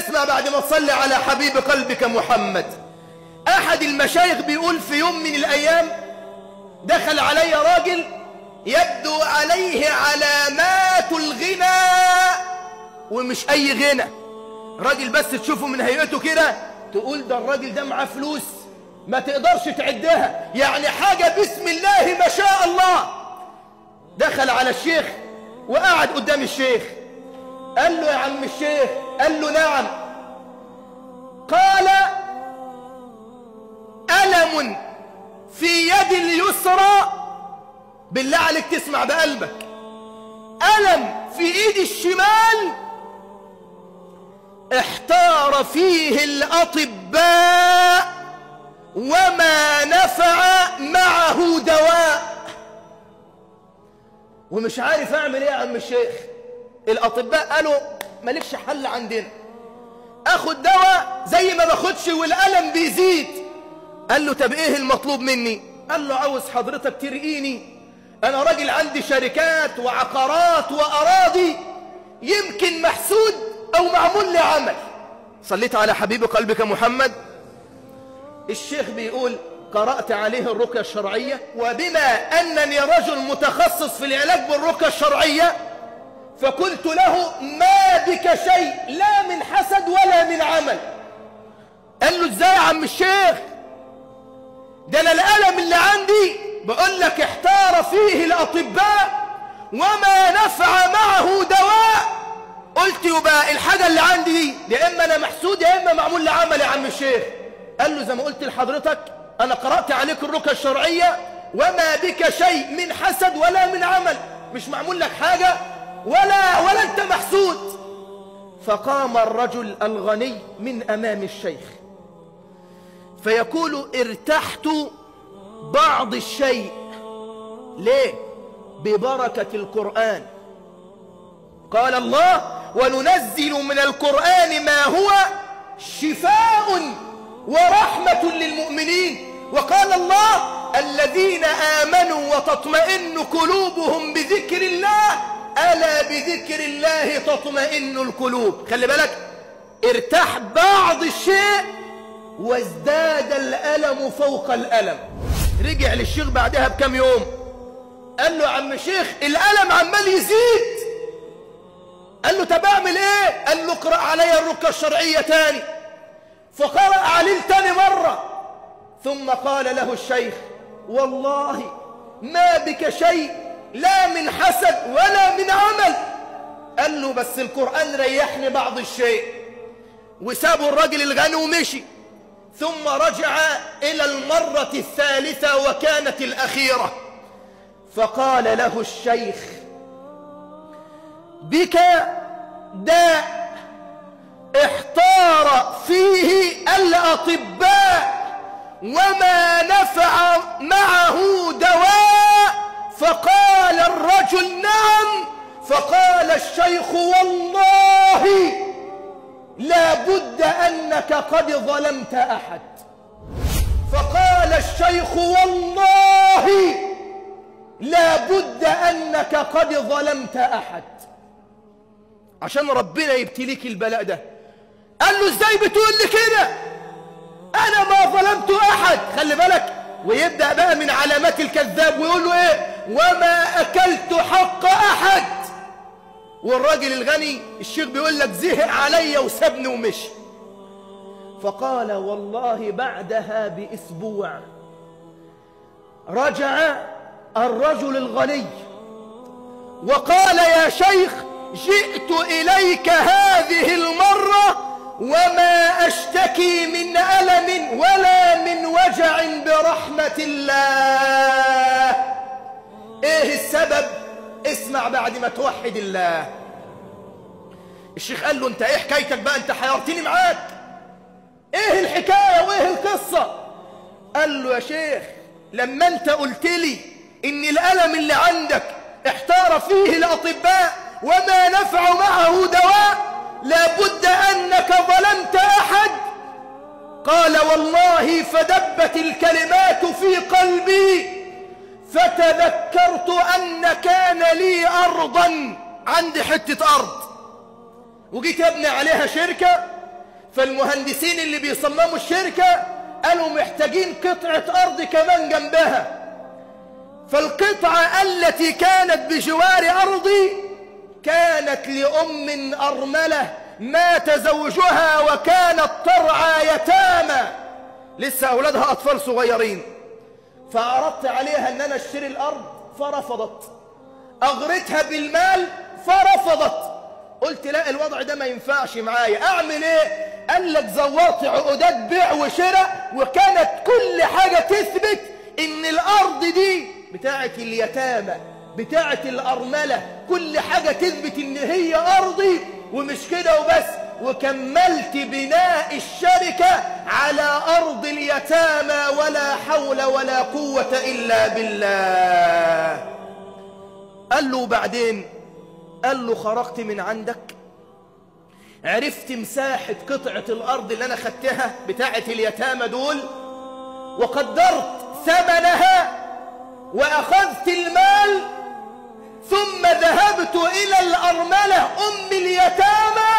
اسمع بعد ما تصلي على حبيب قلبك محمد احد المشايخ بيقول في يوم من الايام دخل علي راجل يبدو عليه علامات الغنى ومش اي غنى راجل بس تشوفه من هيئته كده تقول ده الراجل ده معاه فلوس ما تقدرش تعدها يعني حاجة بسم الله ما شاء الله دخل على الشيخ وقعد قدام الشيخ قال له يا عم الشيخ قال له نعم قال ألم في يد اليسرى بالله عليك تسمع بقلبك ألم في ايد الشمال احتار فيه الأطباء وما نفع معه دواء ومش عارف اعمل ايه يا عم الشيخ الاطباء قالوا مالكش حل عندنا اخد دواء زي ما باخدش والالم بيزيد قال له طب ايه المطلوب مني قال له عاوز حضرتك ترقيني انا راجل عندي شركات وعقارات واراضي يمكن محسود او معمول لي عمل صليت على حبيب قلبك محمد الشيخ بيقول قرأت عليه الرقية الشرعية وبما أنني رجل متخصص في العلاج بالرقية الشرعية فقلت له ما بك شيء لا من حسد ولا من عمل قال له ازاي يا عم الشيخ ده انا الألم اللي عندي بقول لك احتار فيه الأطباء وما نفع معه دواء قلت يبقى الحاجة اللي عندي دي يا إما أنا محسود يا إما معمول لي عمل يا عم الشيخ قال له زي ما قلت لحضرتك أنا قرأت عليك الرقى الشرعية وما بك شيء من حسد ولا من عمل مش معمول لك حاجة ولا ولا أنت محسود فقام الرجل الغني من أمام الشيخ فيقول ارتحت بعض الشيء ليه ببركة القرآن قال الله وننزل من القرآن ما هو شفاء ورحمة للمؤمنين وقال الله الذين آمنوا وتطمئن قلوبهم بذكر الله ألا بذكر الله تطمئن القلوب خلي بالك ارتاح بعض الشيء وازداد الألم فوق الألم رجع للشيخ بعدها بكم يوم قال له عم شيخ الألم عمال يزيد قال له طب اعمل ايه قال له اقرأ علي الركة الشرعية تاني فقرأ عليه تاني مرة ثم قال له الشيخ والله ما بك شيء لا من حسد ولا من عمل قال له بس القرآن ريحني بعض الشيء وسابوا الرجل الغني ومشي ثم رجع إلى المرة الثالثة وكانت الأخيرة فقال له الشيخ بك داء احتار فيه الأطباء وما نفع معه دواء فقال الرجل نعم فقال الشيخ والله لا بد أنك قد ظلمت أحد فقال الشيخ والله لا بد أنك قد ظلمت أحد عشان ربنا يبتليك البلاء ده قال له ازاي بتقول لي كده انا ما ظلمت احد خلي بالك ويبدأ بقى من علامات الكذاب ويقول له ايه وما اكلت حق احد والراجل الغني الشيخ بيقول لك زهق عليا وسابني ومشي فقال والله بعدها باسبوع رجع الرجل الغني وقال يا شيخ جئت إليك هذه المرة وما أشتكي من ألم ولا من وجع برحمة الله إيه السبب اسمع بعد ما توحد الله الشيخ قال له انت ايه حكايتك بقى انت حيرتني معاك ايه الحكاية وايه القصة قال له يا شيخ لما انت قلت لي ان الألم اللي عندك احتار فيه الأطباء وما نفع معه دواء لابد أنك ظلمت أحد قال والله فدبت الكلمات في قلبي فتذكرت أن كان لي أرضا عندي حتة أرض وجيت أبني عليها شركة فالمهندسين اللي بيصمموا الشركة قالوا محتاجين قطعة أرض كمان جنبها فالقطعة التي كانت بجوار أرضي كانت لأم أرملة مات زوجها وكانت ترعى يتامى لسه أولادها أطفال صغيرين فعرضت عليها أن أنا أشتري الأرض فرفضت أغرتها بالمال فرفضت قلت لا الوضع ده ما ينفعش معايا أعمل إيه قال لك زورت عقودات بيع وشراء وكانت كل حاجة تثبت إن الأرض دي بتاعة اليتامى بتاعة الأرملة كل حاجة تثبت إن هي أرضي ومش كده وبس وكملت بناء الشركة على أرض اليتامى ولا حول ولا قوة إلا بالله قال له بعدين قال له خرجت من عندك عرفت مساحة قطعة الأرض اللي أنا خدتها بتاعة اليتامى دول وقدرت ثمنها وأخذت المال ثم ذهبت إلى الأرملة أم اليتامى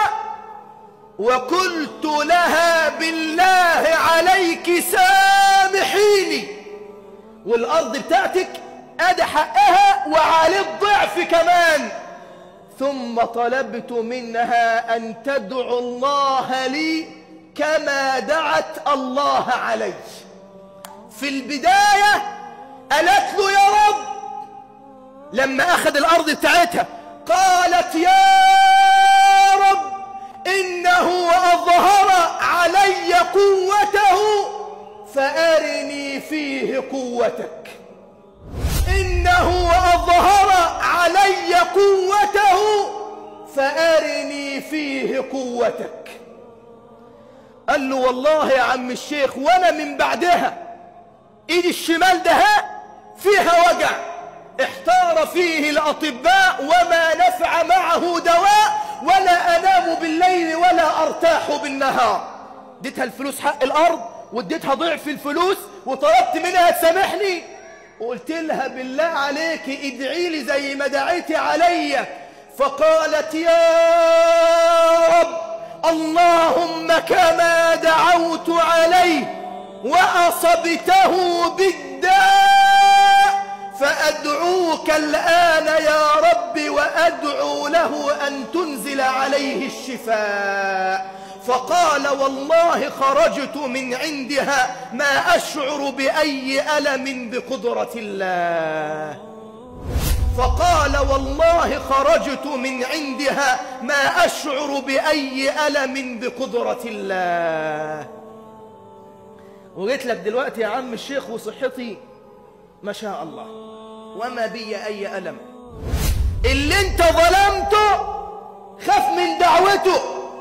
وقلت لها بالله عليك سامحيني والأرض بتاعتك أدى حقها وعليه الضعف كمان ثم طلبت منها أن تدعو الله لي كما دعت الله علي في البداية قالت له يا رب لما أخذ الأرض بتاعتها قالت يا رب إنه أظهر علي قوته فأرني فيه قوتك إنه أظهر علي قوته فأرني فيه قوتك قال له والله يا عم الشيخ وأنا من بعدها إيدي الشمال ده فيها وجع احتار فيه الأطباء وما نفع معه دواء ولا أنام بالليل ولا أرتاح بالنهار اديتها الفلوس حق الأرض واديتها ضعف الفلوس وطلبت منها تسامحني وقلت لها بالله عليك ادعي لي زي ما دعيتي عليا فقالت يا رب اللهم كما دعوت عليه وأصبته بالداء فأدعوك الآن يا رب وأدعو له أن تنزل عليه الشفاء فقال والله خرجت من عندها ما أشعر بأي ألم بقدرة الله فقال والله خرجت من عندها ما أشعر بأي ألم بقدرة الله وقلت لك دلوقتي يا عم الشيخ وصحتي ما شاء الله وما بي أي ألم اللي انت ظلمته خاف من دعوته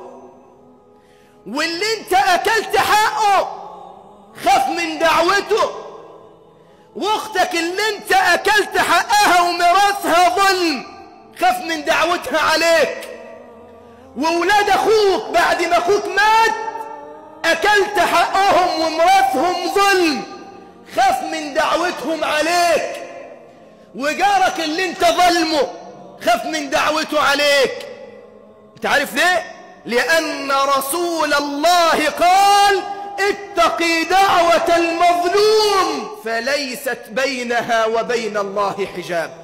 واللي انت أكلت حقه خاف من دعوته واختك اللي انت أكلت حقها وميراثها ظلم خاف من دعوتها عليك وولاد أخوك بعد ما أخوك مات أكلت حقهم وميراثهم ظلم خاف من دعوتهم عليك وجارك اللي انت ظلمه خاف من دعوته عليك انت عارف ليه لأن رسول الله قال اتقي دعوة المظلوم فليست بينها وبين الله حجاب